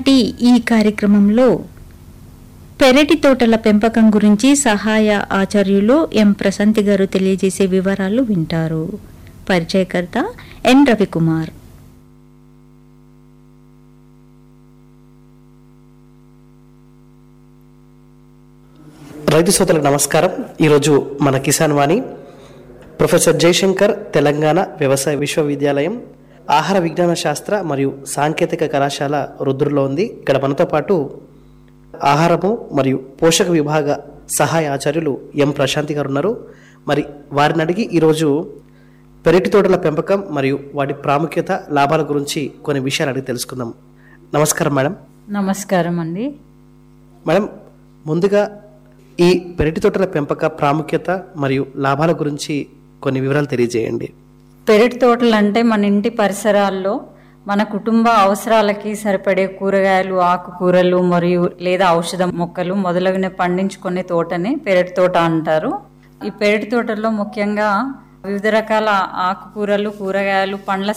ఈనాటి ఈ కార్యక్రమంలో పెరటి తోటల పెంపకం గురించి సహాయ ఆచార్యులు ఎం ప్రశాంతి గారు తెలియజేసే వివరాలు వింటారు పరిచయకర్త ఎన్ రవికుమార్ రైతు సోదరులకు నమస్కారం ఈరోజు మన కిసాన్ వాణి ప్రొఫెసర్ జయశంకర్ తెలంగాణ వ్యవసాయ విశ్వవిద్యాలయం ఆహార విజ్ఞాన శాస్త్ర మరియు సాంకేతిక కళాశాల రుద్రులో ఉంది ఇక్కడ మనతో పాటు ఆహారము మరియు పోషక విభాగ సహాయ ఆచార్యులు ఎం ప్రశాంతి గారు ఉన్నారు మరి వారిని అడిగి ఈరోజు పెరటి తోటల పెంపకం మరియు వాటి ప్రాముఖ్యత లాభాల గురించి కొన్ని విషయాలు అడిగి తెలుసుకుందాం నమస్కారం మేడం నమస్కారం అండి మేడం ముందుగా ఈ పెరటి తోటల పెంపక ప్రాముఖ్యత మరియు లాభాల గురించి కొన్ని వివరాలు తెలియజేయండి పెరటి తోటలు అంటే మన ఇంటి పరిసరాల్లో మన కుటుంబ అవసరాలకి సరిపడే కూరగాయలు ఆకుకూరలు మరియు లేదా ఔషధ మొక్కలు మొదలగునవి పండించుకునే తోటని పెరటి తోట అంటారు ఈ పెరటి తోటల్లో ముఖ్యంగా వివిధ రకాల ఆకుకూరలు కూరగాయలు పండ్ల